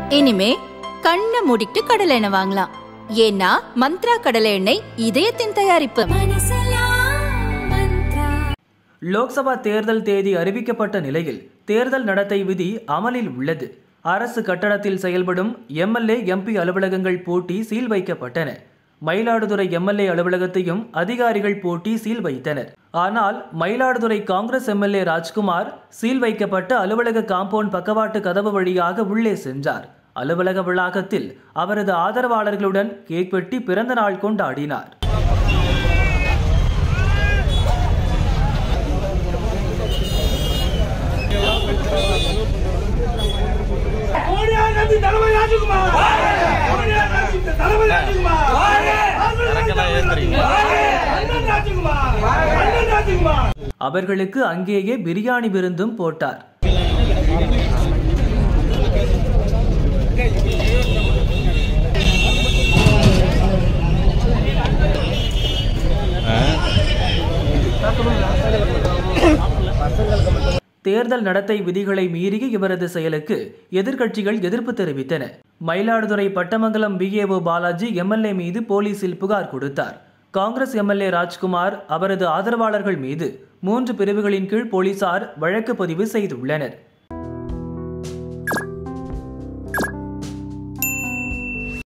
இனிமே கண்ணை மூடிட்டு கடலை எண்ணெய் வாங்கலாம் ஏன்னா மந்த்ரா கடலை எண்ணெய் இதயத்தின் தயாரிப்பு லோக்சபா தேர்தல் தேதி அறிவிக்கப்பட்ட நிலையில் தேர்தல் நடத்தை விதி அமலில் உள்ளது அரசு கட்டடத்தில் செயல்படும் எம்எல்ஏ எம்பி அலுவலகங்கள் பூட்டி சீல் வைக்கப்பட்டன மயிலாடுதுறை எம்எல்ஏ அலுவலகத்தையும் அதிகாரிகள் பூட்டி சீல் வைத்தனர் ஆனால் மயிலாடுதுறை காங்கிரஸ் எம்எல்ஏ ராஜ்குமார் சீல் வைக்கப்பட்ட அலுவலக காம்பவுண்ட் பக்கவாட்டு கதவு வழியாக உள்ளே சென்றார் அலுவலக வளாகத்தில் அவரது ஆதரவாளர்களுடன் கேக் வெட்டி பிறந்த நாள் கொண்டாடினார் சோனியா காந்தி தலைமை ராஜகுமார் சோனியா காந்தி தலைமை ராஜகுமார் அண்ணன் ராஜகுமார் அண்ணன் ராஜகுமார் அவர்களுக்கு அங்கேயே பிரியாணி விருந்தும் போட்டார் தேர்தல் நடத்தை விதிகளை மீறிய இவரது செயலுக்கு எதிர்க்கட்சிகள் எதிர்ப்பு தெரிவித்தன மயிலாடுதுறை பட்டமங்கலம் பிஏஓ பாலாஜி எம்எல்ஏ மீது போலீசில் புகார் கொடுத்தார் காங்கிரஸ் எம்எல்ஏ ராஜ்குமார் அவரது ஆதரவாளர்கள் மீது மூன்று பிரிவுகளின் கீழ் போலீசார் வழக்கு பதிவு செய்துள்ளனர்